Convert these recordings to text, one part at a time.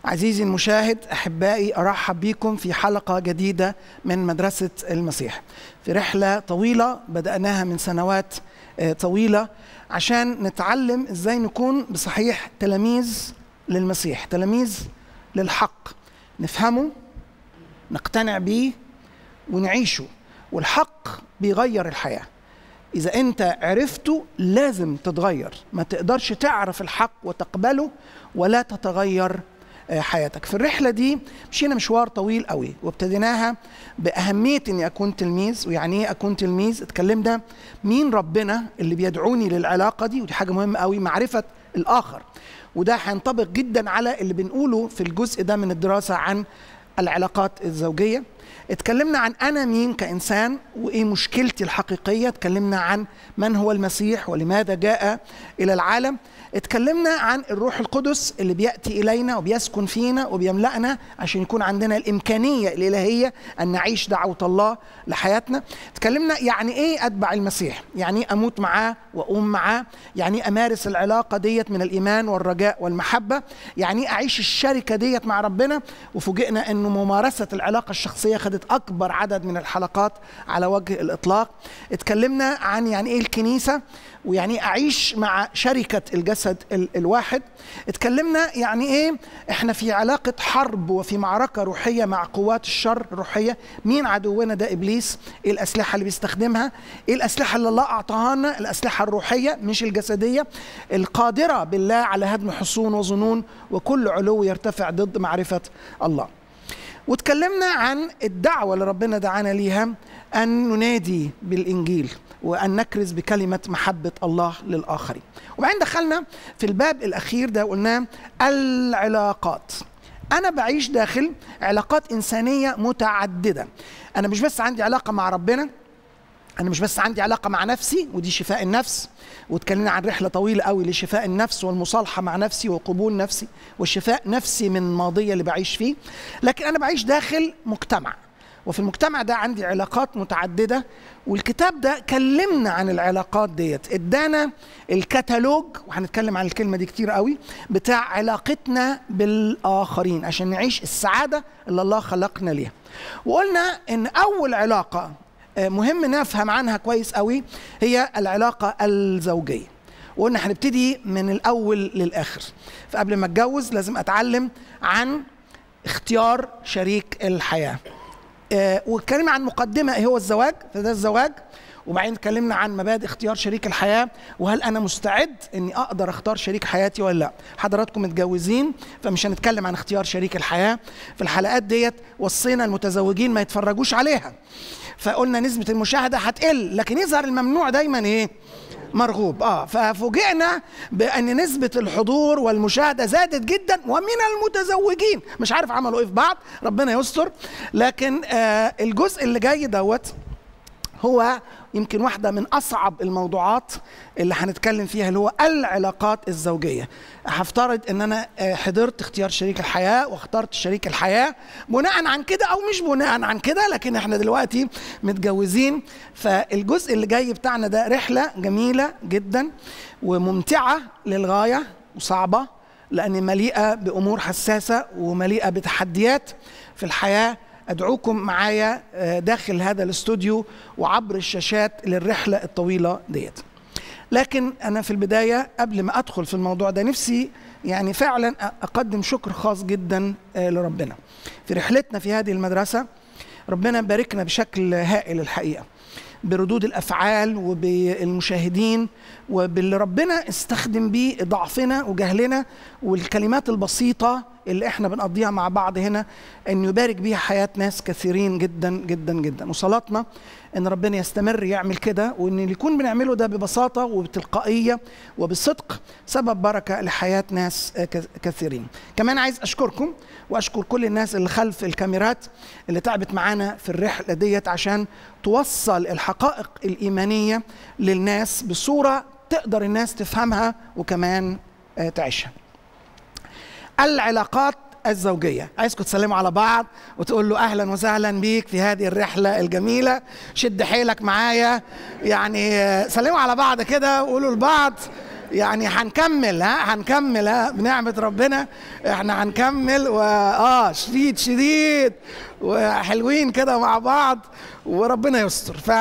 عزيزي المشاهد احبائي ارحب بكم في حلقه جديده من مدرسه المسيح في رحله طويله بداناها من سنوات طويله عشان نتعلم ازاي نكون بصحيح تلاميذ للمسيح تلاميذ للحق نفهمه نقتنع بيه ونعيشه والحق بيغير الحياه إذا أنت عرفته لازم تتغير ما تقدرش تعرف الحق وتقبله ولا تتغير حياتك في الرحلة دي مشينا مشوار طويل قوي وابتديناها بأهمية أني أكون تلميذ ويعني إيه أكون تلميذ اتكلمنا مين ربنا اللي بيدعوني للعلاقة دي ودي حاجة مهمة قوي معرفة الآخر وده هينطبق جدا على اللي بنقوله في الجزء ده من الدراسة عن العلاقات الزوجية اتكلمنا عن انا مين كانسان وايه مشكلتي الحقيقيه اتكلمنا عن من هو المسيح ولماذا جاء الى العالم اتكلمنا عن الروح القدس اللي بياتي الينا وبيسكن فينا وبيملانا عشان يكون عندنا الامكانيه الالهيه ان نعيش دعوه الله لحياتنا اتكلمنا يعني ايه اتبع المسيح يعني ايه اموت معاه واقوم معاه يعني ايه امارس العلاقه ديت من الايمان والرجاء والمحبه يعني ايه اعيش الشركه ديت مع ربنا وفوجئنا انه ممارسه العلاقه الشخصيه خدت اكبر عدد من الحلقات على وجه الاطلاق اتكلمنا عن يعني ايه الكنيسه ويعني اعيش مع شركه الجسد الواحد اتكلمنا يعني ايه احنا في علاقه حرب وفي معركه روحيه مع قوات الشر الروحيه مين عدونا ده ابليس ايه الاسلحه اللي بيستخدمها ايه الاسلحه اللي الله اعطاها لنا الاسلحه الروحيه مش الجسديه القادره بالله على هدم حصون وظنون وكل علو يرتفع ضد معرفه الله واتكلمنا عن الدعوة اللي ربنا دعانا ليها أن ننادي بالإنجيل وأن نكرز بكلمة محبة الله للآخرين وبعدين دخلنا في الباب الأخير ده قلنا العلاقات أنا بعيش داخل علاقات إنسانية متعددة أنا مش بس عندي علاقة مع ربنا أنا مش بس عندي علاقة مع نفسي ودي شفاء النفس واتكلمنا عن رحلة طويلة قوي لشفاء النفس والمصالحة مع نفسي وقبول نفسي والشفاء نفسي من الماضية اللي بعيش فيه لكن أنا بعيش داخل مجتمع وفي المجتمع ده عندي علاقات متعددة والكتاب ده كلمنا عن العلاقات ديت ادانا الكتالوج وهنتكلم عن الكلمة دي كتير قوي بتاع علاقتنا بالآخرين عشان نعيش السعادة اللي الله خلقنا ليها وقلنا ان أول علاقة مهم نفهم عنها كويس قوي هي العلاقة الزوجية وقلنا هنبتدي من الأول للآخر فقبل ما أتجوز لازم أتعلم عن اختيار شريك الحياة آه واتكلمنا عن مقدمة ايه هو الزواج فده الزواج وبعدين اتكلمنا عن مبادئ اختيار شريك الحياة وهل أنا مستعد إني أقدر أختار شريك حياتي ولا لا حضراتكم متجوزين فمش هنتكلم عن اختيار شريك الحياة في الحلقات ديت وصينا المتزوجين ما يتفرجوش عليها فقلنا نسبة المشاهدة هتقل لكن يظهر الممنوع دايما ايه مرغوب اه ففوجئنا بان نسبه الحضور والمشاهده زادت جدا ومن المتزوجين مش عارف عملوا ايه في بعض ربنا يستر لكن آه الجزء اللي جاي دوت هو يمكن واحدة من أصعب الموضوعات اللي هنتكلم فيها اللي هو العلاقات الزوجية هفترض ان انا حضرت اختيار شريك الحياة واخترت شريك الحياة بناء عن كده او مش بناء عن كده لكن احنا دلوقتي متجوزين فالجزء اللي جاي بتاعنا ده رحلة جميلة جدا وممتعة للغاية وصعبة لأن مليئة بأمور حساسة ومليئة بتحديات في الحياة ادعوكم معايا داخل هذا الاستوديو وعبر الشاشات للرحله الطويله ديت لكن انا في البدايه قبل ما ادخل في الموضوع ده نفسي يعني فعلا اقدم شكر خاص جدا لربنا في رحلتنا في هذه المدرسه ربنا باركنا بشكل هائل الحقيقه بردود الافعال وبالمشاهدين وباللي ربنا استخدم بيه ضعفنا وجهلنا والكلمات البسيطه اللي احنا بنقضيها مع بعض هنا ان يبارك بيها حياه ناس كثيرين جدا جدا جدا وصلاتنا ان ربنا يستمر يعمل كده وان اللي يكون بنعمله ده ببساطه وبتلقائيه وبصدق سبب بركه لحياه ناس كثيرين كمان عايز اشكركم واشكر كل الناس اللي خلف الكاميرات اللي تعبت معانا في الرحله ديت عشان توصل الحقائق الايمانيه للناس بصوره تقدر الناس تفهمها وكمان تعيشها العلاقات الزوجية عايزكم تسلموا على بعض وتقول له أهلا وسهلا بيك في هذه الرحلة الجميلة شد حيلك معايا يعني سلموا على بعض كده وقولوا لبعض يعني هنكمل ها هنكمل ها بنعمة ربنا احنا هنكمل و اه شديد شديد وحلوين كده مع بعض وربنا يستر ف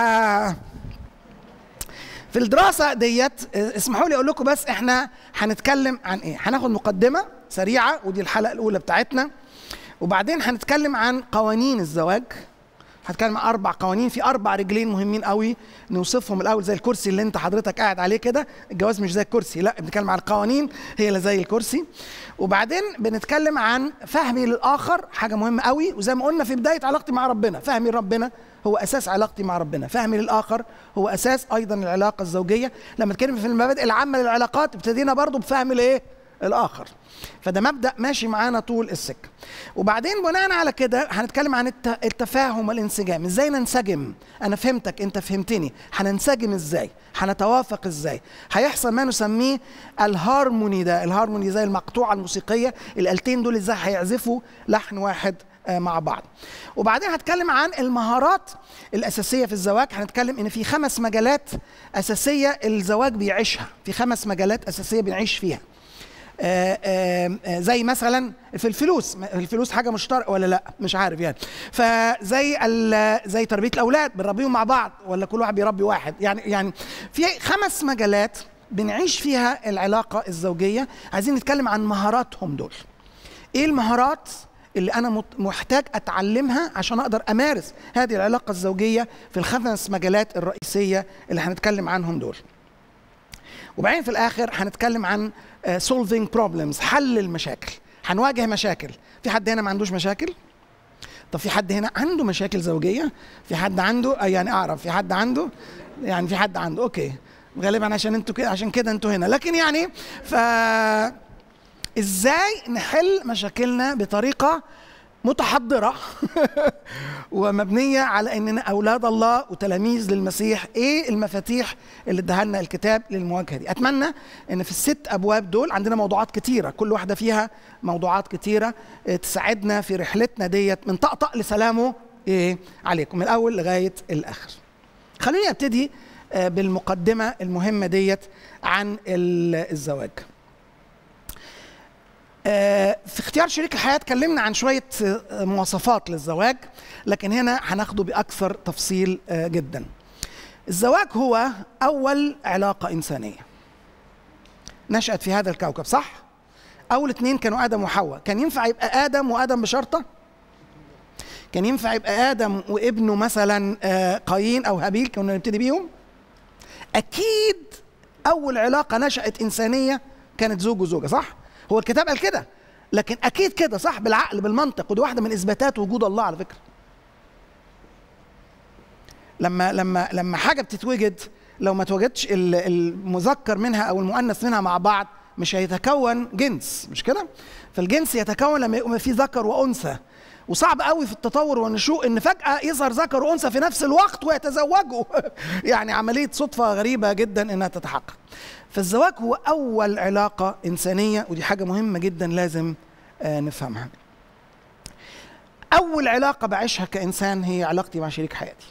في الدراسة ديت اسمحوا لي اقول لكم بس احنا هنتكلم عن ايه؟ هناخد مقدمة سريعة ودي الحلقة الأولى بتاعتنا وبعدين هنتكلم عن قوانين الزواج هتكلم عن اربع قوانين في اربع رجلين مهمين قوي نوصفهم الاول زي الكرسي اللي انت حضرتك قاعد عليه كده الجواز مش زي الكرسي لا بنتكلم عن القوانين هي اللي زي الكرسي وبعدين بنتكلم عن فهمي للاخر حاجه مهمه قوي وزي ما قلنا في بدايه علاقتي مع ربنا فهمي لربنا هو اساس علاقتي مع ربنا فهمي للاخر هو اساس ايضا العلاقه الزوجيه لما نتكلم في المبادئ العامه للعلاقات ابتدينا برضو بفهم الايه الاخر فده مبدا ماشي معانا طول السكه وبعدين بناء على كده هنتكلم عن التفاهم والانسجام ازاي ننسجم انا فهمتك انت فهمتني هننسجم ازاي هنتوافق ازاي هيحصل ما نسميه الهارموني ده الهارموني زي المقطوعه الموسيقيه الالتين دول ازاي هيعزفوا لحن واحد مع بعض وبعدين هتكلم عن المهارات الأساسية في الزواج هنتكلم إن في خمس مجالات أساسية الزواج بيعيشها في خمس مجالات أساسية بنعيش فيها آآ آآ زي مثلا في الفلوس الفلوس حاجه مشتركه ولا لا مش عارف يعني فزي زي تربيه الاولاد بنربيهم مع بعض ولا كل واحد بيربي واحد يعني يعني في خمس مجالات بنعيش فيها العلاقه الزوجيه عايزين نتكلم عن مهاراتهم دول ايه المهارات اللي انا محتاج اتعلمها عشان اقدر امارس هذه العلاقه الزوجيه في الخمس مجالات الرئيسيه اللي هنتكلم عنهم دول وبعدين في الاخر هنتكلم عن سولفينج بروبلمز حل المشاكل هنواجه مشاكل في حد هنا ما عندوش مشاكل طب في حد هنا عنده مشاكل زوجيه في حد عنده يعني اعرف في حد عنده يعني في حد عنده اوكي غالبا عشان انتوا كده عشان كده انتوا هنا لكن يعني ف ازاي نحل مشاكلنا بطريقه متحضره ومبنيه على اننا اولاد الله وتلاميذ للمسيح ايه المفاتيح اللي اداها لنا الكتاب للمواجهه دي اتمنى ان في الست ابواب دول عندنا موضوعات كتيره كل واحده فيها موضوعات كتيره تساعدنا في رحلتنا ديت من طقطق لسلامه ايه عليكم من الاول لغايه الاخر خليني ابتدي بالمقدمه المهمه ديت عن الزواج في اختيار شريك الحياة اتكلمنا عن شوية مواصفات للزواج لكن هنا هناخده بأكثر تفصيل جدا الزواج هو أول علاقة إنسانية نشأت في هذا الكوكب صح؟ أول اتنين كانوا آدم وحواء كان ينفع يبقى آدم وآدم بشرطة؟ كان ينفع يبقى آدم وابنه مثلا قايين أو هابيل كنا نبتدي بيهم؟ أكيد أول علاقة نشأت إنسانية كانت زوج وزوجة صح؟ هو الكتاب قال كده لكن اكيد كده صح بالعقل بالمنطق ودي واحده من اثباتات وجود الله على فكره لما لما لما حاجه بتتوجد لو ما توجدش المذكر منها او المؤنث منها مع بعض مش هيتكون جنس مش كده فالجنس يتكون لما يبقى في ذكر وانثى وصعب قوي في التطور والنشوء ان فجاه يظهر ذكر وانثى في نفس الوقت ويتزوجوا يعني عمليه صدفه غريبه جدا انها تتحقق فالزواج هو اول علاقه انسانيه ودي حاجه مهمه جدا لازم آه نفهمها اول علاقه بعيشها كانسان هي علاقتي مع شريك حياتي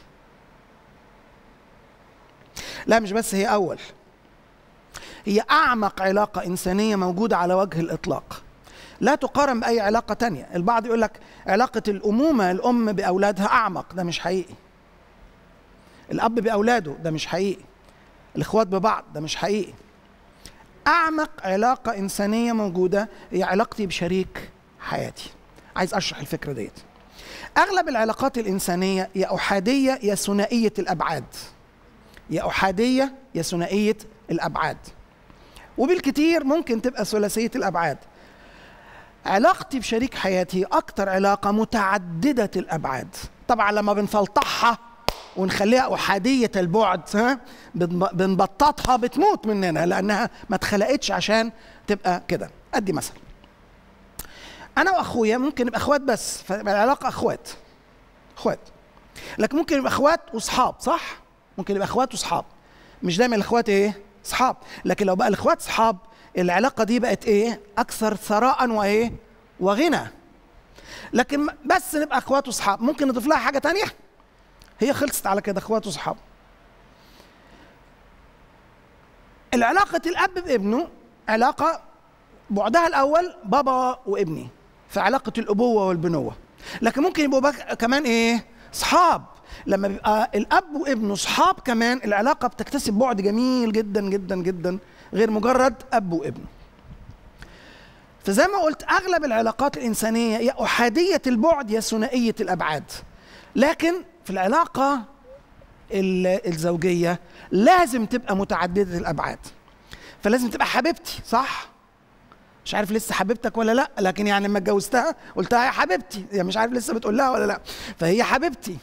لا مش بس هي اول هي اعمق علاقه انسانيه موجوده على وجه الاطلاق لا تقارن باي علاقه تانية البعض يقول لك علاقه الامومه الام باولادها اعمق ده مش حقيقي الاب باولاده ده مش حقيقي الاخوات ببعض ده مش حقيقي اعمق علاقه انسانيه موجوده هي علاقتي بشريك حياتي عايز اشرح الفكره ديت اغلب العلاقات الانسانيه يا احاديه يا ثنائيه الابعاد يا احاديه يا ثنائيه الابعاد وبالكتير ممكن تبقى ثلاثيه الابعاد علاقتي بشريك حياتي اكتر علاقه متعدده الابعاد طبعا لما بنفلطحها ونخليها احاديه البعد ها بنبططها بتموت مننا لانها ما اتخلقتش عشان تبقى كده ادي مثل انا واخويا ممكن نبقى اخوات بس فيبقى العلاقه اخوات اخوات لكن ممكن يبقى اخوات واصحاب صح ممكن يبقى اخوات واصحاب مش دايما الاخوات ايه اصحاب لكن لو بقى الاخوات اصحاب العلاقه دي بقت ايه اكثر ثراء وايه وغنى لكن بس نبقى اخوات واصحاب ممكن نضيف لها حاجه تانية هي خلصت على كده اخوات وصحاب العلاقة الأب بابنه علاقة بعدها الأول بابا وابني في علاقة الأبوة والبنوة لكن ممكن يبقوا بك كمان إيه صحاب لما بيبقى الأب وابنه صحاب كمان العلاقة بتكتسب بعد جميل جدا جدا جدا غير مجرد أب وابنه فزي ما قلت أغلب العلاقات الإنسانية يا أحادية البعد يا ثنائية الأبعاد لكن في العلاقة الزوجية لازم تبقى متعددة الأبعاد فلازم تبقى حبيبتي صح؟ مش عارف لسه حبيبتك ولا لا لكن يعني لما اتجوزتها قلتها يا حبيبتي يعني مش عارف لسه بتقول لها ولا لا فهي حبيبتي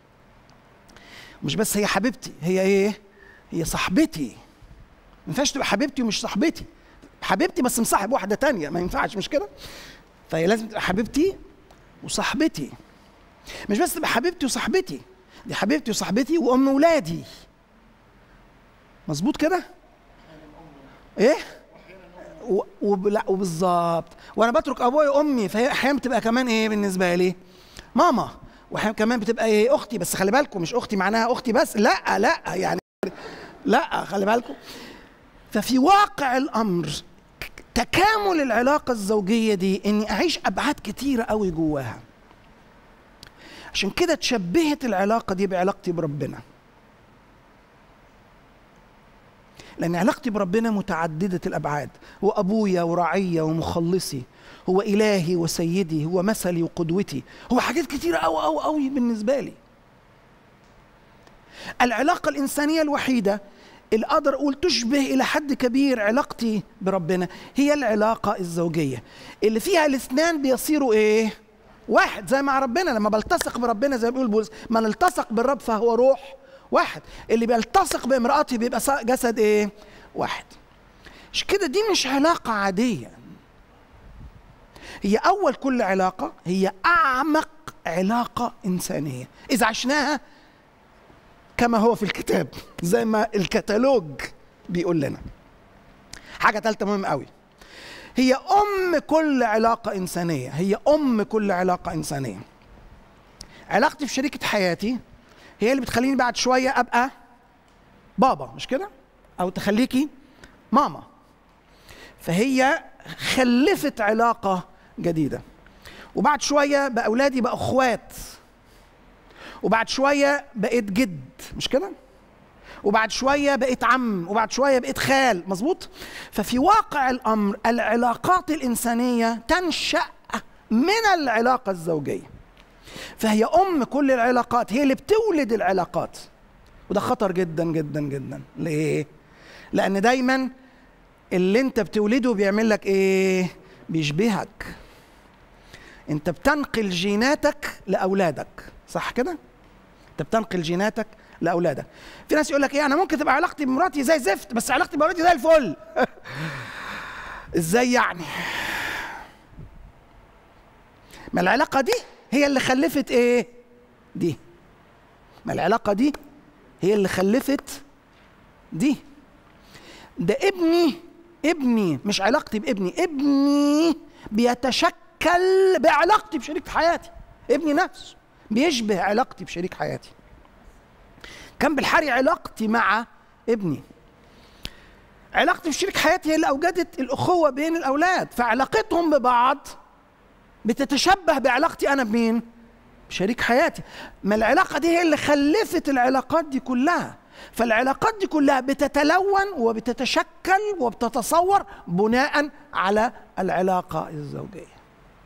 مش بس هي حبيبتي هي ايه هي صاحبتي ما ينفعش تبقى حبيبتي ومش صاحبتي حبيبتي بس مصاحب واحده تانية ما ينفعش مش كده فهي لازم تبقى حبيبتي وصاحبتي مش بس تبقى حبيبتي وصاحبتي دي حبيبتي وصاحبتي وام ولادي مظبوط كده ايه وبالظبط وانا بترك ابويا وامي فهي احيانا بتبقى كمان ايه بالنسبه لي ماما واحيانا كمان بتبقى ايه اختي بس خلي بالكم مش اختي معناها اختي بس لا لا يعني لا خلي بالكم ففي واقع الامر تكامل العلاقه الزوجيه دي اني اعيش ابعاد كتيره قوي جواها عشان كده تشبهت العلاقه دي بعلاقتي بربنا لأن علاقتي بربنا متعددة الأبعاد هو أبويا ورعية ومخلصي هو إلهي وسيدي هو مثلي وقدوتي هو حاجات كتيرة أوي أوي أوي بالنسبة لي العلاقة الإنسانية الوحيدة اللي أقدر أقول تشبه إلى حد كبير علاقتي بربنا هي العلاقة الزوجية اللي فيها الاثنان بيصيروا إيه؟ واحد زي مع ربنا لما بلتصق بربنا زي ما بيقول بولس من التصق بالرب فهو روح واحد اللي بيلتصق بامرأته بيبقى جسد ايه واحد مش كده دي مش علاقة عادية هي أول كل علاقة هي أعمق علاقة إنسانية إذا عشناها كما هو في الكتاب زي ما الكتالوج بيقول لنا حاجة ثالثة مهمة قوي هي أم كل علاقة إنسانية هي أم كل علاقة إنسانية علاقتي في شريكة حياتي هي اللي بتخليني بعد شويه ابقى بابا مش كده او تخليكي ماما فهي خلفت علاقه جديده وبعد شويه بقى اولادي بقى اخوات وبعد شويه بقيت جد مش كده وبعد شويه بقيت عم وبعد شويه بقيت خال مظبوط ففي واقع الامر العلاقات الانسانيه تنشا من العلاقه الزوجيه فهي ام كل العلاقات هي اللي بتولد العلاقات وده خطر جدا جدا جدا ليه لان دايما اللي انت بتولده بيعمل لك ايه بيشبهك انت بتنقل جيناتك لاولادك صح كده انت بتنقل جيناتك لاولادك في ناس يقول لك ايه انا ممكن تبقى علاقتي بمراتي زي زفت بس علاقتي بمراتي زي الفل ازاي يعني ما العلاقه دي هي اللي خلفت ايه دي ما العلاقه دي هي اللي خلفت دي ده ابني ابني مش علاقتي بابني ابني بيتشكل بعلاقتي بشريك حياتي ابني نفسه بيشبه علاقتي بشريك حياتي كان بالحري علاقتي مع ابني علاقتي بشريك حياتي هي اللي اوجدت الاخوه بين الاولاد فعلاقتهم ببعض بتتشبه بعلاقتي انا بمين بشريك حياتي ما العلاقه دي هي اللي خلفت العلاقات دي كلها فالعلاقات دي كلها بتتلون وبتتشكل وبتتصور بناء على العلاقه الزوجيه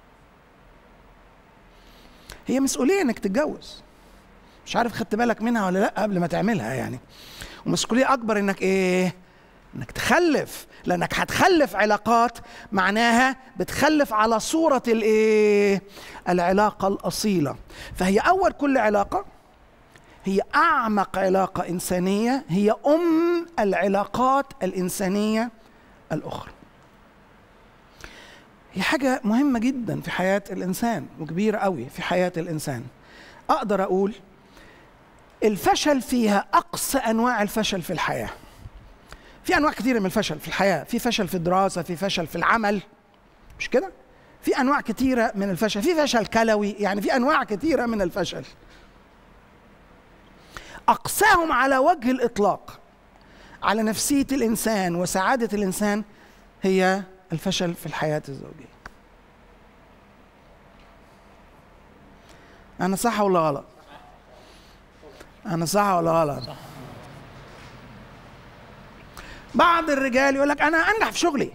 هي مسؤوليه انك تتجوز مش عارف خدت بالك منها ولا لا قبل ما تعملها يعني ومسؤوليه اكبر انك ايه انك تخلف لانك هتخلف علاقات معناها بتخلف على صوره الايه العلاقه الاصيله فهي اول كل علاقه هي اعمق علاقه انسانيه هي ام العلاقات الانسانيه الاخرى هي حاجه مهمه جدا في حياه الانسان وكبيره قوي في حياه الانسان اقدر اقول الفشل فيها اقصى انواع الفشل في الحياه في انواع كثيره من الفشل في الحياه في فشل في الدراسه في فشل في العمل مش كده في انواع كثيره من الفشل في فشل كلوي يعني في انواع كثيره من الفشل اقساهم على وجه الاطلاق على نفسيه الانسان وسعاده الانسان هي الفشل في الحياه الزوجيه انا صح ولا غلط انا صح ولا غلط بعض الرجال يقول لك انا انجح في شغلي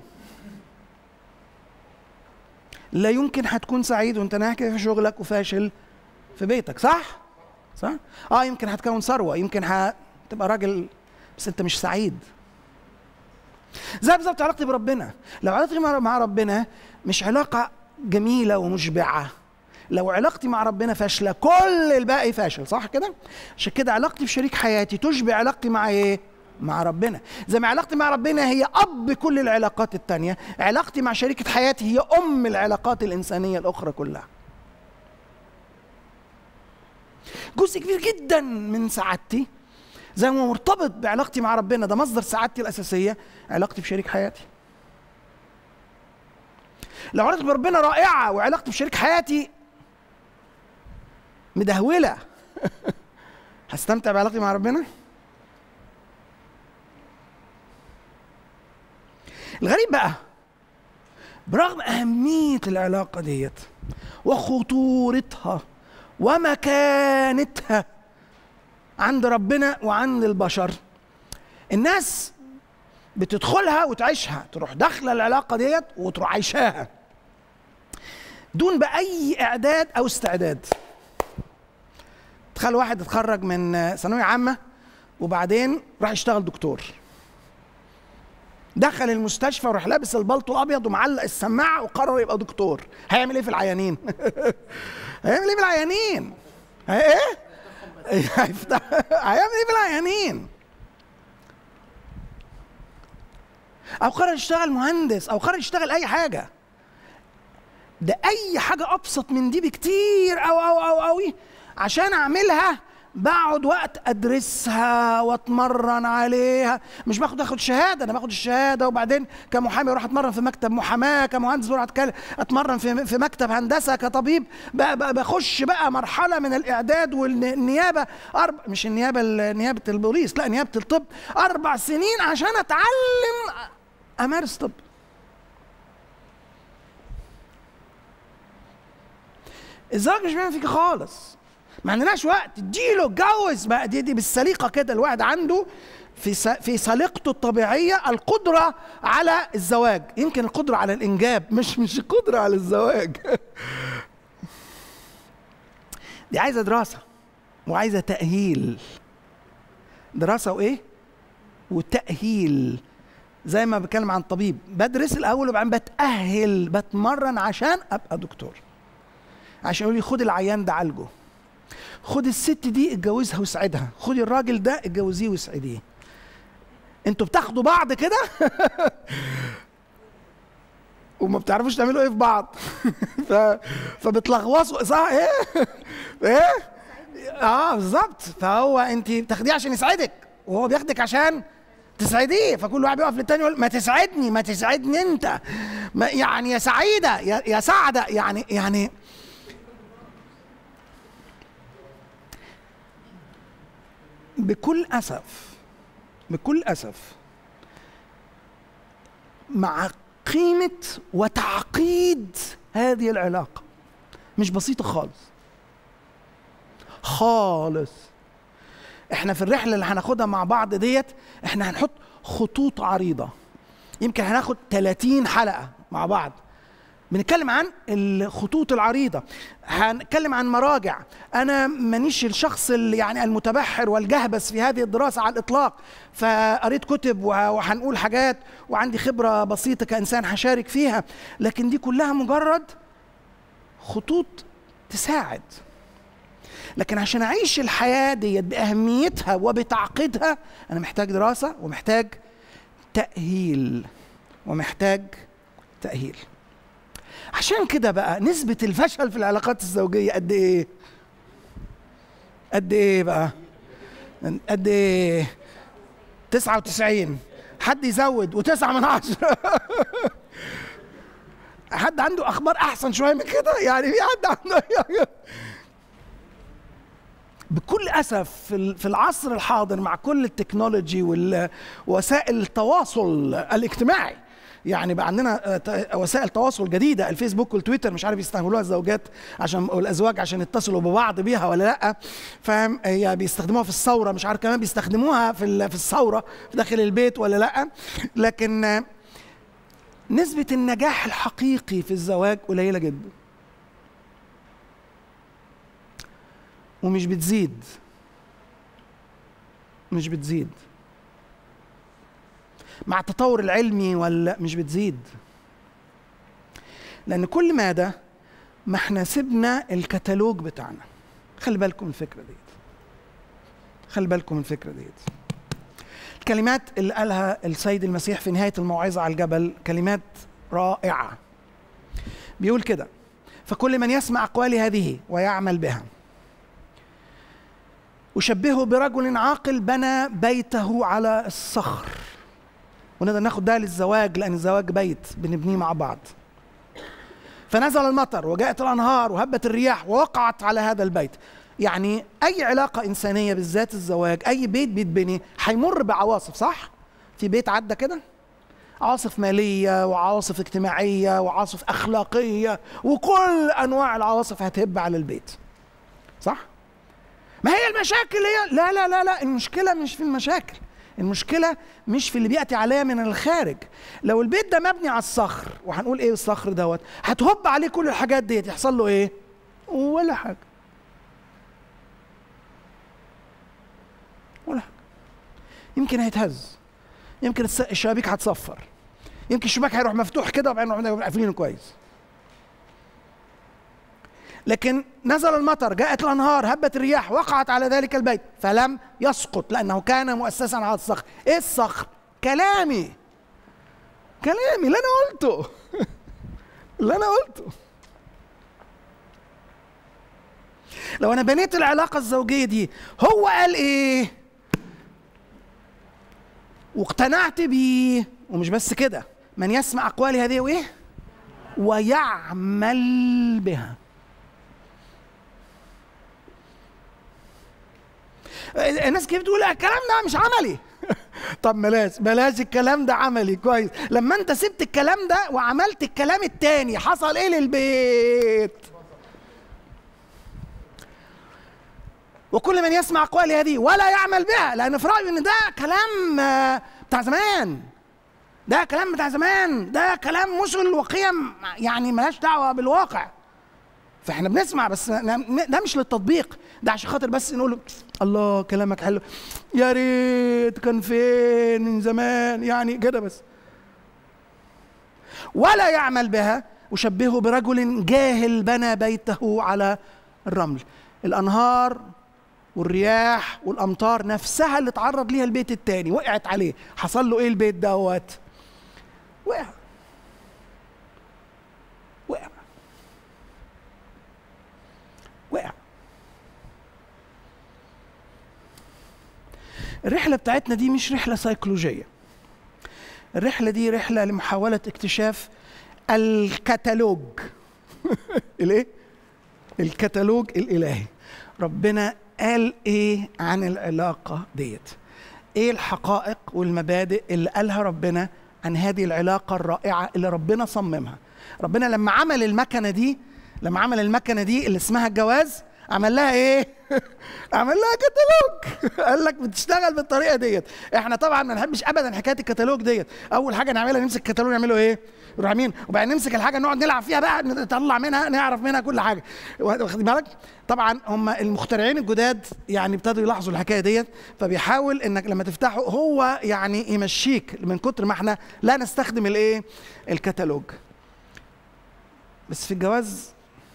لا يمكن هتكون سعيد وانت ناجح في شغلك وفاشل في بيتك صح صح اه يمكن هتكون ثروه يمكن هتبقى راجل بس انت مش سعيد زي بالظبط علاقتي بربنا لو علاقتي مع ربنا مش علاقه جميله ومشبعه لو علاقتي مع ربنا فاشله كل الباقي فاشل صح كده عشان كده علاقتي في شريك حياتي تشبه علاقتي مع ايه مع ربنا زي ما علاقتي مع ربنا هي اب كل العلاقات التانية علاقتي مع شريكة حياتي هي ام العلاقات الانسانية الاخرى كلها جزء كبير جدا من سعادتي زي ما مرتبط بعلاقتي مع ربنا ده مصدر سعادتي الاساسيه علاقتي بشريك حياتي لو علاقتي بربنا رائعه وعلاقتي بشريك حياتي مدهوله هستمتع بعلاقتي مع ربنا الغريب بقى برغم أهمية العلاقة ديت وخطورتها ومكانتها عند ربنا وعند البشر الناس بتدخلها وتعيشها تروح داخله العلاقه ديت وتروح عايشاها دون باي اعداد او استعداد تخيل واحد اتخرج من ثانويه عامه وبعدين راح يشتغل دكتور دخل المستشفى وراح لابس البلطو الابيض ومعلق السماعه وقرر يبقى دكتور هيعمل ايه في العيانين هيعمل ايه في العيانين ايه هيفتح هيعمل ايه في العيانين او قرر يشتغل مهندس او قرر يشتغل اي حاجه ده اي حاجه ابسط من دي بكتير او او او قوي عشان اعملها بقعد وقت ادرسها واتمرن عليها مش باخد اخد شهاده انا باخد الشهاده وبعدين كمحامي اروح اتمرن في مكتب محاماه كمهندس اروح اتمرن في في مكتب هندسه كطبيب بخش بقى مرحله من الاعداد والنيابه أربع مش النيابه نيابه البوليس لا نيابه الطب اربع سنين عشان اتعلم امارس طب الزواج مش بيعمل فيك خالص ما عندناش وقت اديله اتجوز بقى دي, دي بالسليقه كده الواحد عنده في في سليقته الطبيعيه القدره على الزواج يمكن القدره على الانجاب مش مش القدره على الزواج دي عايزه دراسه وعايزه تاهيل دراسه وايه وتاهيل زي ما بتكلم عن طبيب بدرس الاول وبعدين بتاهل بتمرن عشان ابقى دكتور عشان يقول لي خد العيان ده عالجه خد الست دي اتجوزها واسعدها خد الراجل ده اتجوزيه واسعديه انتوا بتاخدوا بعض كده وما بتعرفوش تعملوا ايه في بعض ف... فبتلغوصوا صح ايه ايه اه بالظبط فهو انت بتاخديه عشان يسعدك وهو بياخدك عشان تسعديه فكل واحد بيقف للتاني يقول ما تسعدني ما تسعدني انت ما يعني يا سعيده يا, يا سعده يعني يعني بكل اسف بكل اسف مع قيمه وتعقيد هذه العلاقه مش بسيطه خالص خالص احنا في الرحله اللي هناخدها مع بعض ديت احنا هنحط خطوط عريضه يمكن هناخد 30 حلقه مع بعض بنتكلم عن الخطوط العريضه هنتكلم عن مراجع انا مانيش الشخص اللي يعني المتبحر والجهبس في هذه الدراسه على الاطلاق فقريت كتب وهنقول حاجات وعندي خبره بسيطه كانسان هشارك فيها لكن دي كلها مجرد خطوط تساعد لكن عشان اعيش الحياه ديت باهميتها وبتعقيدها انا محتاج دراسه ومحتاج تاهيل ومحتاج تاهيل عشان كده بقى نسبة الفشل في العلاقات الزوجية قد إيه؟ قد إيه بقى؟ قد إيه؟ 99 حد يزود وتسعة من عشرة حد عنده أخبار أحسن شوية من كده؟ يعني في حد عنده بكل اسف في العصر الحاضر مع كل التكنولوجي ووسائل التواصل الاجتماعي يعني بقى عندنا وسائل تواصل جديده الفيسبوك والتويتر مش عارف يستعملوها الزوجات عشان والازواج عشان يتصلوا ببعض بيها ولا لا فاهم هي بيستخدموها في الثوره مش عارف كمان بيستخدموها في في الثوره في داخل البيت ولا لا لكن نسبه النجاح الحقيقي في الزواج قليله جدا ومش بتزيد مش بتزيد مع التطور العلمي ولا مش بتزيد لان كل ماذا ما احنا سيبنا الكتالوج بتاعنا خلي بالكم الفكره ديت خلي بالكم الفكره ديت الكلمات اللي قالها السيد المسيح في نهايه الموعظه على الجبل كلمات رائعه بيقول كده فكل من يسمع اقوالي هذه ويعمل بها أشبهه برجل عاقل بنى بيته على الصخر ونقدر ناخد ده للزواج لأن الزواج بيت بنبنيه مع بعض فنزل المطر وجاءت الأنهار وهبت الرياح ووقعت على هذا البيت يعني أي علاقة إنسانية بالذات الزواج أي بيت بيتبني هيمر بعواصف صح؟ في بيت عدى كده؟ عواصف مالية وعواصف اجتماعية وعواصف أخلاقية وكل أنواع العواصف هتهب على البيت صح؟ ما هي المشاكل هي لا لا لا لا المشكله مش في المشاكل المشكله مش في اللي بياتي عليا من الخارج لو البيت ده مبني على الصخر وهنقول ايه الصخر دوت هتهب عليه كل الحاجات ديت يحصل له ايه ولا حاجه ولا حاجه يمكن هيتهز يمكن الشبابيك هتصفر يمكن الشباك هيروح مفتوح كده وبعدين نروح قافلينه كويس لكن نزل المطر جاءت الانهار هبت الرياح وقعت على ذلك البيت فلم يسقط لانه كان مؤسسا على الصخر ايه الصخر كلامي كلامي اللي انا قلته اللي انا قلته لو انا بنيت العلاقه الزوجيه دي هو قال ايه واقتنعت بيه ومش بس كده من يسمع اقوالي هذه وايه ويعمل بها الناس كيف بتقول الكلام ده مش عملي طب بلاش بلاش الكلام ده عملي كويس لما انت سبت الكلام ده وعملت الكلام التاني حصل ايه للبيت وكل من يسمع اقوالي هذه ولا يعمل بها لان في رايي ان ده كلام بتاع زمان ده كلام بتاع زمان ده كلام مثل وقيم يعني ملهاش دعوه بالواقع فاحنا بنسمع بس ده مش للتطبيق ده عشان خاطر بس نقول الله كلامك حلو يا ريت كان فين من زمان يعني كده بس ولا يعمل بها أشبهه برجل جاهل بنى بيته على الرمل الأنهار والرياح والأمطار نفسها اللي اتعرض ليها البيت التاني وقعت عليه حصل له إيه البيت دوت وقع وقع وقع الرحلة بتاعتنا دي مش رحلة سيكولوجية الرحلة دي رحلة لمحاولة اكتشاف الكتالوج الايه؟ الكتالوج الإلهي ربنا قال ايه عن العلاقة ديت ايه الحقائق والمبادئ اللي قالها ربنا عن هذه العلاقة الرائعة اللي ربنا صممها ربنا لما عمل المكنة دي لما عمل المكنة دي اللي اسمها الجواز عمل لها ايه؟ عمل لها كتالوج قال لك بتشتغل بالطريقه ديت احنا طبعا ما نحبش ابدا حكايه الكتالوج ديت اول حاجه نعملها نمسك الكتالوج نعمله ايه نروح عاملين وبعدين نمسك الحاجه نقعد نلعب فيها بقى نطلع منها نعرف منها كل حاجه واخد بالك طبعا هم المخترعين الجداد يعني ابتدوا يلاحظوا الحكايه ديت فبيحاول انك لما تفتحه هو يعني يمشيك من كتر ما احنا لا نستخدم الايه الكتالوج بس في الجواز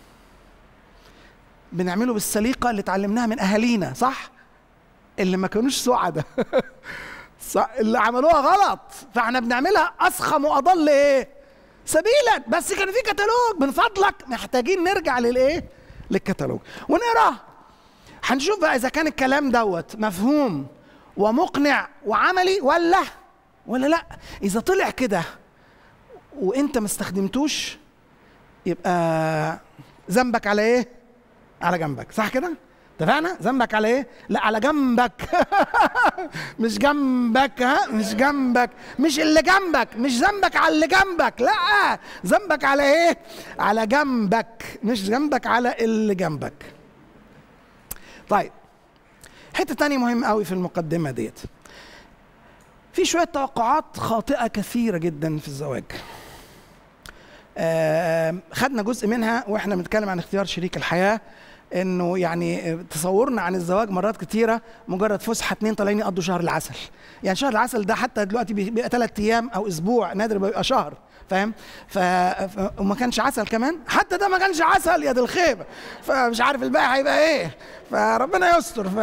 بنعمله بالسليقه اللي اتعلمناها من اهالينا صح اللي ما كانوش سعداء صح اللي عملوها غلط فاحنا بنعملها اسخم واضل ايه سبيلا بس كان في كتالوج من فضلك محتاجين نرجع للايه للكتالوج ونقراه هنشوف بقى اذا كان الكلام دوت مفهوم ومقنع وعملي ولا ولا لا اذا طلع كده وانت ما استخدمتوش يبقى ذنبك على ايه على جنبك صح كده اتفقنا ذنبك على ايه لا على جنبك مش جنبك ها مش جنبك مش اللي جنبك مش ذنبك على اللي جنبك لا ذنبك على ايه على جنبك مش ذنبك على اللي جنبك طيب حته تانية مهم قوي في المقدمه ديت في شويه توقعات خاطئه كثيره جدا في الزواج آه خدنا جزء منها واحنا بنتكلم عن اختيار شريك الحياه انه يعني تصورنا عن الزواج مرات كتيره مجرد فسحه اتنين طالعين يقضوا شهر العسل يعني شهر العسل ده حتى دلوقتي بيبقى ثلاث ايام او اسبوع نادر بيبقى شهر فاهم ف... ف... وما كانش عسل كمان حتى ده ما كانش عسل يا دي الخيبه فمش عارف الباقي هيبقى ايه فربنا يستر ف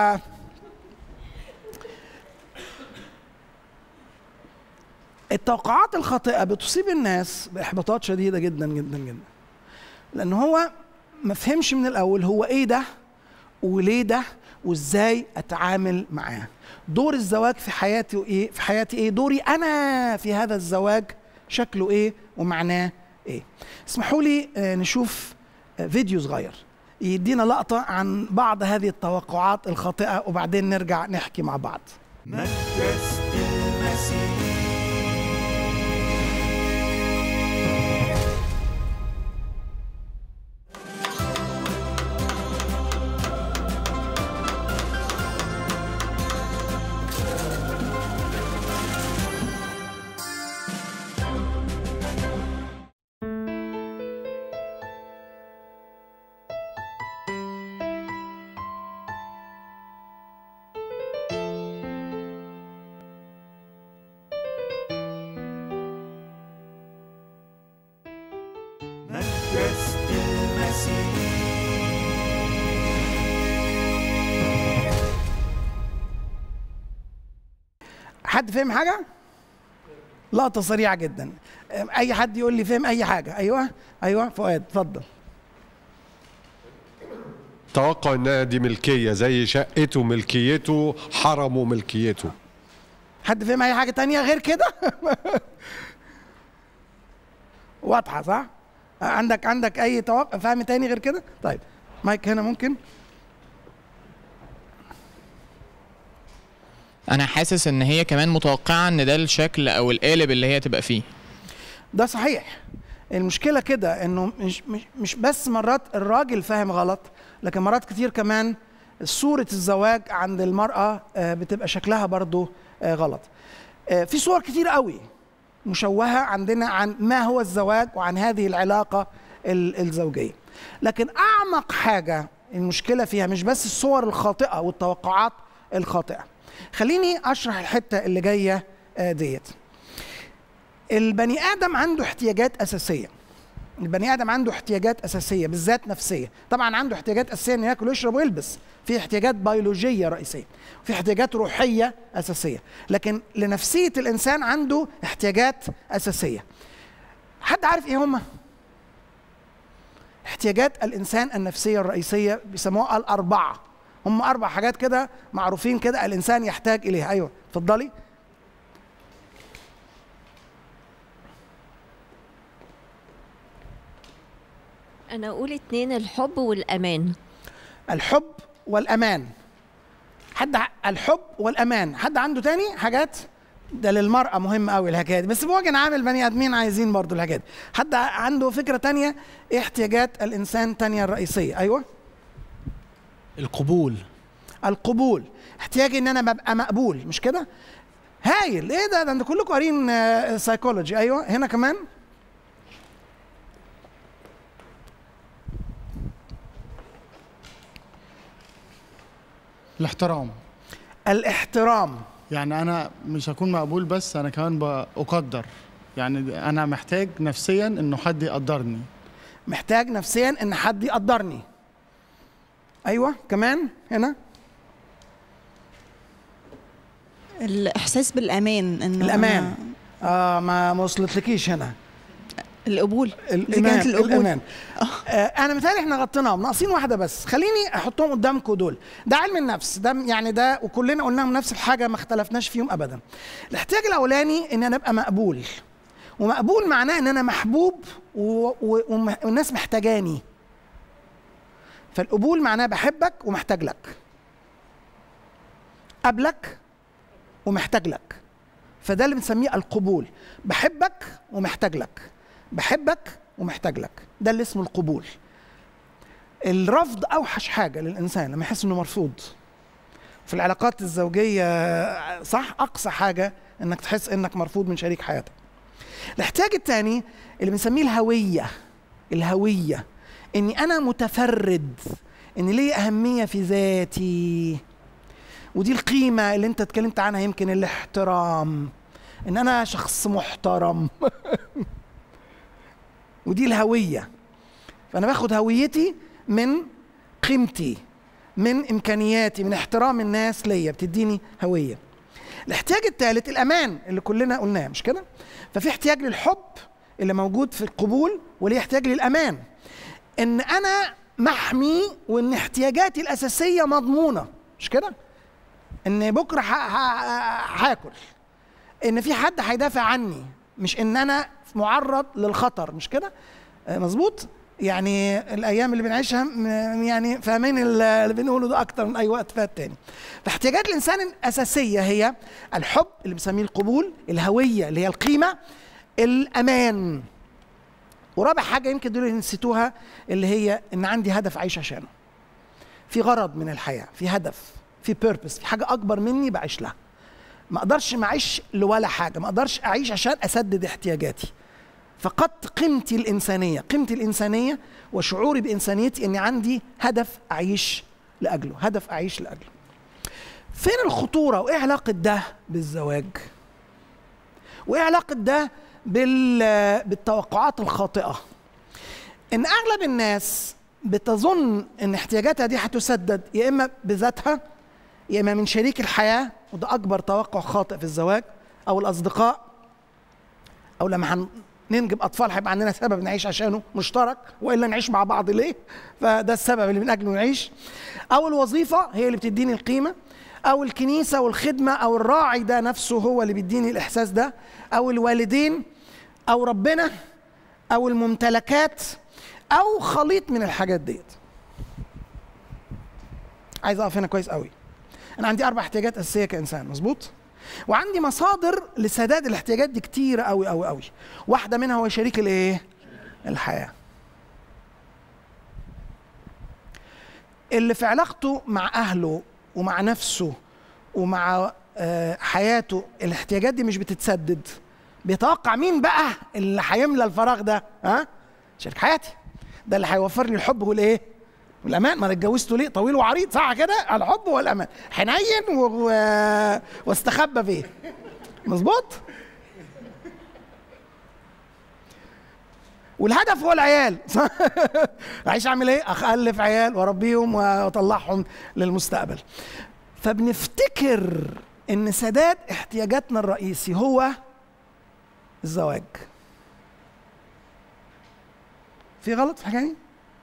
التوقعات الخاطئه بتصيب الناس باحباطات شديده جدا جدا جدا لان هو ما فهمش من الاول هو ايه ده وليه ده وازاي اتعامل معاه دور الزواج في حياتي ايه في حياتي ايه دوري انا في هذا الزواج شكله ايه ومعناه ايه اسمحوا لي نشوف فيديو صغير يدينا لقطة عن بعض هذه التوقعات الخاطئة وبعدين نرجع نحكي مع بعض مدرسة المسيح مدرسة المسيح حد فهم حاجة؟ لقطة سريعة جدا أي حد يقول لي فهم أي حاجة أيوه أيوه فؤاد اتفضل توقع انها دي ملكيه زي شقته ملكيته حرمه ملكيته حد فهم أي حاجة تانية غير كده؟ واضحة صح؟ عندك عندك أي توقع فهم تاني غير كده؟ طيب مايك هنا ممكن؟ انا حاسس ان هي كمان متوقعه ان ده الشكل او القالب اللي هي تبقى فيه ده صحيح المشكله كده انه مش مش مش بس مرات الراجل فاهم غلط لكن مرات كتير كمان صوره الزواج عند المراه آه، بتبقى شكلها برضو آه، غلط آه، في صور كتير قوي مشوهه عندنا عن ما هو الزواج وعن هذه العلاقه ال- الزوجيه لكن اعمق حاجه المشكله فيها مش بس الصور الخاطئه والتوقعات الخاطئه خليني اشرح الحته اللي جايه آه، ديت البني ادم عنده احتياجات اساسيه البني ادم عنده احتياجات اساسيه بالذات نفسيه طبعا عنده احتياجات اساسيه انه ياكل ويشرب ويلبس في احتياجات بيولوجيه رئيسيه في احتياجات روحيه اساسيه لكن لنفسيه الانسان عنده احتياجات اساسيه حد عارف ايه هما احتياجات الانسان النفسيه الرئيسيه بيسموها الاربعه هم اربع حاجات كده معروفين كده الانسان يحتاج اليها ايوه اتفضلي انا اقول اتنين الحب والامان الحب والامان حد ع- الحب والامان حد عنده تاني حاجات ده للمرأة مهم قوي الحكاية دي بس بوجه عام البني آدمين عايزين برضو الحكاية دي حد ع- عنده فكرة تانية إيه احتياجات الإنسان تانية الرئيسية أيوة القبول القبول احتياجي ان انا ببقى مقبول مش كده هايل ايه ده ده انتوا كلكم قارين سايكولوجي ايوه هنا كمان الاحترام الاحترام يعني انا مش هكون مقبول بس انا كمان بقدر يعني انا محتاج نفسيا انه حد يقدرني محتاج نفسيا ان حد يقدرني ايوه كمان هنا الاحساس بالامان انه الامان أنا- اه ما ما وصلتلكيش هنا القبول دي الامان كانت القبول الامان آه انا متهيألي احنا غطيناهم ناقصين واحده بس خليني احطهم قدامكم دول ده علم النفس ده يعني ده وكلنا قلناهم نفس الحاجه ما اختلفناش فيهم ابدا الاحتياج الاولاني ان انا ابقى مقبول ومقبول معناه ان انا محبوب و... و... وم- والناس محتاجاني فالقبول معناه بحبك ومحتاج لك قبلك ومحتاج لك فده اللي بنسميه القبول بحبك ومحتاج لك بحبك ومحتاج لك ده اللي اسمه القبول الرفض اوحش حاجه للانسان لما يحس انه مرفوض في العلاقات الزوجيه صح اقصى حاجه انك تحس انك مرفوض من شريك حياتك الاحتياج الثاني اللي بنسميه الهويه الهويه اني انا متفرد ان لي اهميه في ذاتي ودي القيمه اللي انت اتكلمت عنها يمكن الاحترام ان انا شخص محترم ودي الهويه فانا باخد هويتي من قيمتي من امكانياتي من احترام الناس ليا بتديني هويه الاحتياج الثالث الامان اللي كلنا قلناه مش كده ففي احتياج للحب اللي موجود في القبول وليه احتياج للامان ان انا محمي وان احتياجاتي الاساسيه مضمونه مش كده ان بكره ه- ه- هاكل ان في حد هيدافع عني مش ان انا معرض للخطر مش كده آه، مظبوط يعني الايام اللي بنعيشها م- يعني فاهمين ال- اللي بنقوله ده اكتر من اي وقت فات تاني فاحتياجات الانسان الاساسيه هي الحب اللي بنسميه القبول الهويه اللي هي القيمه الامان ورابع حاجه يمكن دول اللي نسيتوها اللي هي ان عندي هدف اعيش عشانه في غرض من الحياه في هدف في بيربس في حاجه اكبر مني بعيش لها ما اقدرش ما اعيش لولا حاجه ما اقدرش اعيش عشان اسدد احتياجاتي فقدت قيمتي الانسانيه قيمتي الانسانيه وشعوري بانسانيتي اني عندي هدف اعيش لاجله هدف اعيش لاجله فين الخطوره وايه علاقه ده بالزواج وايه علاقه ده بال بالتوقعات الخاطئه ان اغلب الناس بتظن ان احتياجاتها دي هتسدد يا اما بذاتها يا اما من شريك الحياه وده اكبر توقع خاطئ في الزواج او الاصدقاء او لما هننجب اطفال هيبقى عندنا سبب نعيش عشانه مشترك والا نعيش مع بعض ليه فده السبب اللي من اجله نعيش او الوظيفه هي اللي بتديني القيمه او الكنيسه والخدمه او الراعي ده نفسه هو اللي بيديني الاحساس ده او الوالدين او ربنا او الممتلكات او خليط من الحاجات ديت عايز اقف هنا كويس قوي انا عندي اربع احتياجات اساسيه كانسان مظبوط وعندي مصادر لسداد الاحتياجات دي كتيره قوي قوي قوي واحده منها هو شريك الايه الحياه اللي في علاقته مع اهله ومع نفسه ومع آه، حياته الاحتياجات دي مش بتتسدد بيتوقع مين بقى اللي هيملى الفراغ ده ها شريك حياتي ده اللي هيوفر لي الحب والايه والامان ما انا اتجوزته ليه طويل وعريض صح كده الحب والامان حنين و... و... واستخبى فيه مظبوط والهدف هو العيال صح؟ عايش اعمل ايه اخلف عيال واربيهم واطلعهم للمستقبل فبنفتكر ان سداد احتياجاتنا الرئيسي هو الزواج في غلط في الحكايه دي؟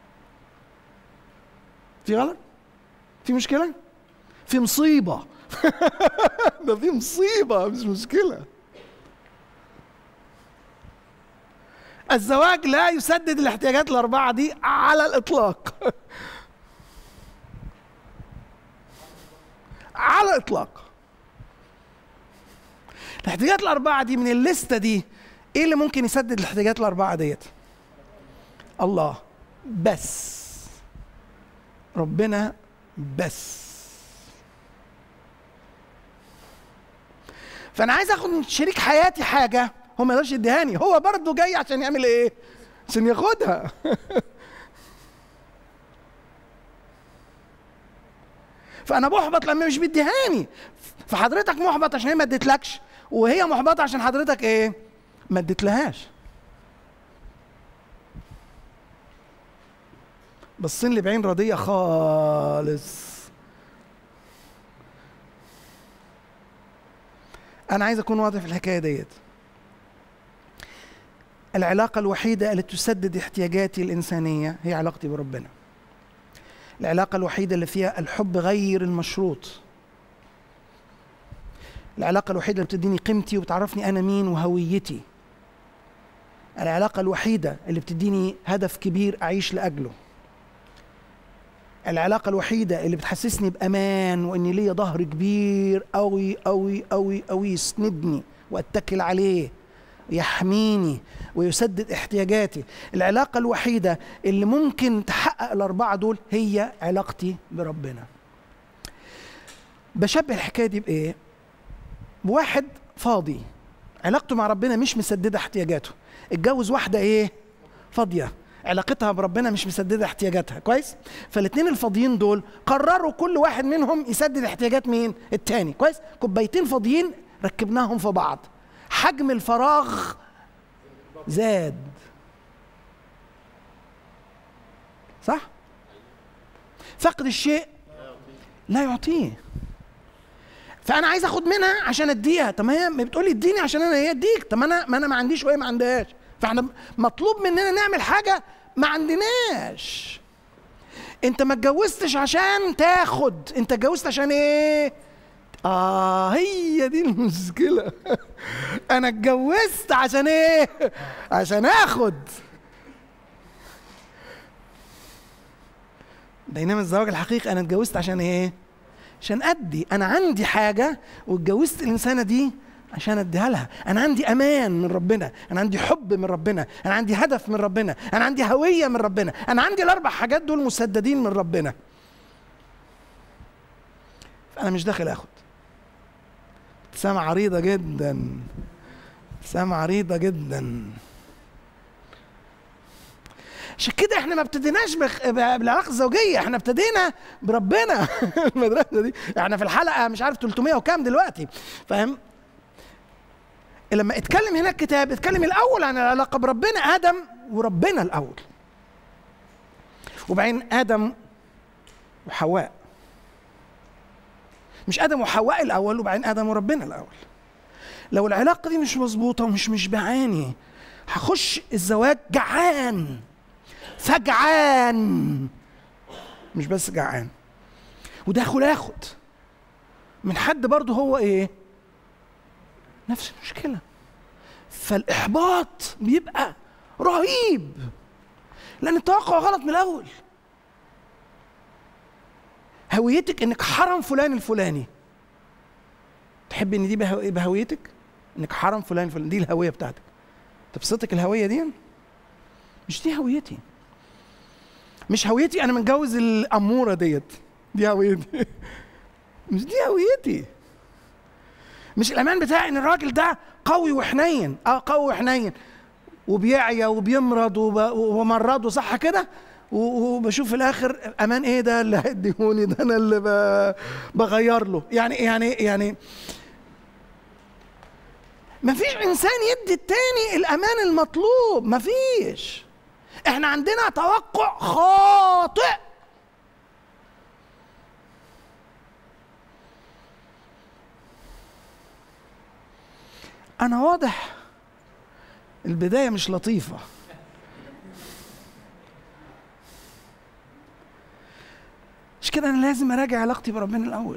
في غلط؟ في مشكلة؟ في مصيبة ده في مصيبة مش مشكلة الزواج لا يسدد الاحتياجات الأربعة دي على الإطلاق على الإطلاق الاحتياجات الأربعة دي من الليستة دي إيه اللي ممكن يسدد الاحتياجات الأربعة ديت؟ الله بس ربنا بس فانا عايز اخد من شريك حياتي حاجه هو ما يقدرش يديهاني هو برضه جاي عشان يعمل ايه عشان ياخدها فانا محبط لما مش بيديهاني فحضرتك محبط عشان هي ما اديتلكش وهي محبطه عشان حضرتك ايه ما اديتلهاش بصين لي بعين رضيه خالص انا عايز اكون واضح في الحكايه ديت العلاقه الوحيده اللي تسدد احتياجاتي الانسانيه هي علاقتي بربنا العلاقه الوحيده اللي فيها الحب غير المشروط العلاقه الوحيده اللي بتديني قيمتي وبتعرفني انا مين وهويتي العلاقه الوحيده اللي بتديني هدف كبير اعيش لاجله العلاقة الوحيدة اللي بتحسسني بأمان وإن ليا ظهر كبير أوي أوي أوي أوي يسندني وأتكل عليه يحميني ويسدد احتياجاتي العلاقة الوحيدة اللي ممكن تحقق الأربعة دول هي علاقتي بربنا بشبه الحكاية دي بإيه؟ بواحد فاضي علاقته مع ربنا مش مسددة احتياجاته اتجوز واحدة إيه؟ فاضية علاقتها بربنا مش مسدده احتياجاتها كويس فالاثنين الفاضيين دول قرروا كل واحد منهم يسدد احتياجات مين التاني كويس كوبايتين فاضيين ركبناهم في بعض حجم الفراغ زاد صح فقد الشيء لا يعطيه فانا عايز اخد منها عشان اديها طب ما هي بتقول لي اديني عشان انا هي اديك طب ما انا ما انا ما عنديش وهي ما عندهاش فاحنا مطلوب مننا نعمل حاجه ما عندناش انت ما اتجوزتش عشان تاخد انت اتجوزت عشان ايه اه هي دي المشكله انا اتجوزت عشان ايه عشان اخد بينما الزواج الحقيقي انا اتجوزت عشان ايه عشان ادي انا عندي حاجه واتجوزت الانسانه دي عشان اديها لها انا عندي امان من ربنا انا عندي حب من ربنا انا عندي هدف من ربنا انا عندي هويه من ربنا انا عندي الاربع حاجات دول مسددين من ربنا فانا مش داخل اخد ابتسامة عريضة جدا ابتسامة عريضة جدا عشان كده احنا ما ابتديناش بخ... بالعلاقه الزوجيه احنا ابتدينا بربنا المدرسه دي احنا في الحلقه مش عارف 300 وكام دلوقتي فاهم لما اتكلم هنا الكتاب اتكلم الاول عن العلاقه بربنا ادم وربنا الاول وبعدين ادم وحواء مش ادم وحواء الاول وبعدين ادم وربنا الاول لو العلاقه دي مش مظبوطه ومش مشبعاني هخش الزواج جعان فجعان مش بس جعان وداخل اخد من حد برضه هو ايه نفس المشكله فالاحباط بيبقى رهيب لان التوقع غلط من الاول هويتك انك حرم فلان الفلاني تحب ان دي بهو- بهويتك انك حرم فلان الفلاني دي الهويه بتاعتك تبسطك الهويه دي مش دي هويتي مش هويتي انا متجوز الاموره ديت دي هويتي مش دي هويتي مش الامان بتاعي ان الراجل ده قوي وحنين اه قوي وحنين وبيعيا وبيمرض وب- وبمرضه صح كده و- وبشوف في الاخر امان ايه ده اللي هيديهوني ده انا اللي ب- بغير له يعني يعني يعني مفيش انسان يدي التاني الامان المطلوب مفيش احنا عندنا توقع خاطئ انا واضح البدايه مش لطيفه مش كده انا لازم اراجع علاقتي بربنا الاول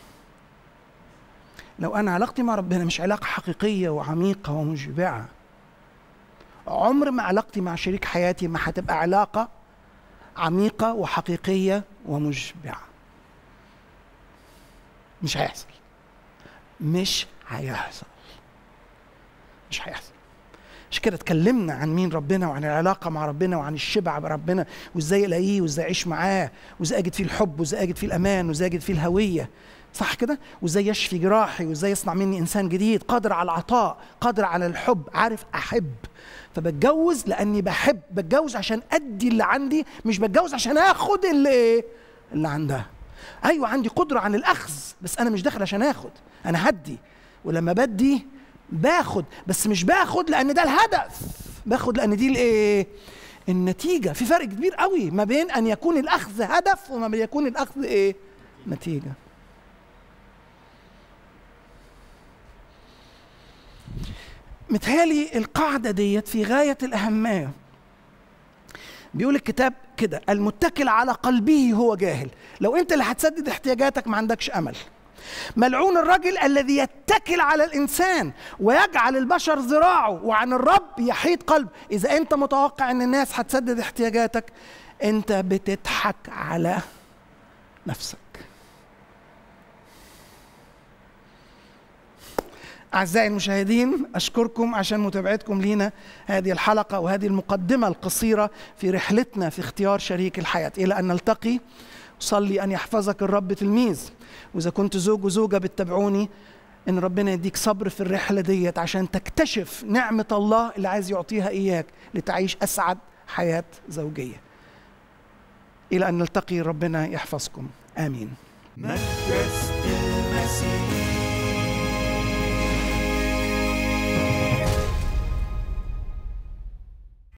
لو انا علاقتي مع ربنا مش علاقه حقيقيه وعميقه ومشبعه عمر ما علاقتي مع شريك حياتي ما هتبقى علاقه عميقه وحقيقيه ومشبعه مش هيحصل مش هيحصل مش هيحصل مش كده اتكلمنا عن مين ربنا وعن العلاقة مع ربنا وعن الشبع بربنا وازاي الاقيه وازاي اعيش معاه وازاي اجد فيه الحب وازاي اجد فيه الامان وازاي اجد فيه الهوية صح كده وازاي يشفي جراحي وازاي يصنع مني انسان جديد قادر على العطاء قادر على الحب عارف احب فبتجوز لاني بحب بتجوز عشان ادي اللي عندي مش بتجوز عشان اخد اللي ايه اللي عندها ايوه عندي قدره عن الاخذ بس انا مش داخل عشان اخد انا هدي ولما بدي باخد بس مش باخد لان ده الهدف باخد لان دي الايه النتيجه في فرق كبير قوي ما بين ان يكون الاخذ هدف وما بين يكون الاخذ ايه نتيجه متهيألي القاعدة ديت في غاية الأهمية بيقول الكتاب كده المتكل على قلبه هو جاهل لو انت اللي هتسدد احتياجاتك ما عندكش امل ملعون الرجل الذي يتكل على الانسان ويجعل البشر ذراعه وعن الرب يحيط قلب اذا انت متوقع ان الناس هتسدد احتياجاتك انت بتضحك على نفسك أعزائي المشاهدين أشكركم عشان متابعتكم لينا هذه الحلقة وهذه المقدمة القصيرة في رحلتنا في اختيار شريك الحياة إلى أن نلتقي أصلي أن يحفظك الرب تلميذ وإذا كنت زوج وزوجة بتتابعوني إن ربنا يديك صبر في الرحلة ديت عشان تكتشف نعمة الله اللي عايز يعطيها إياك لتعيش أسعد حياة زوجية إلى أن نلتقي ربنا يحفظكم آمين مجلس المسيح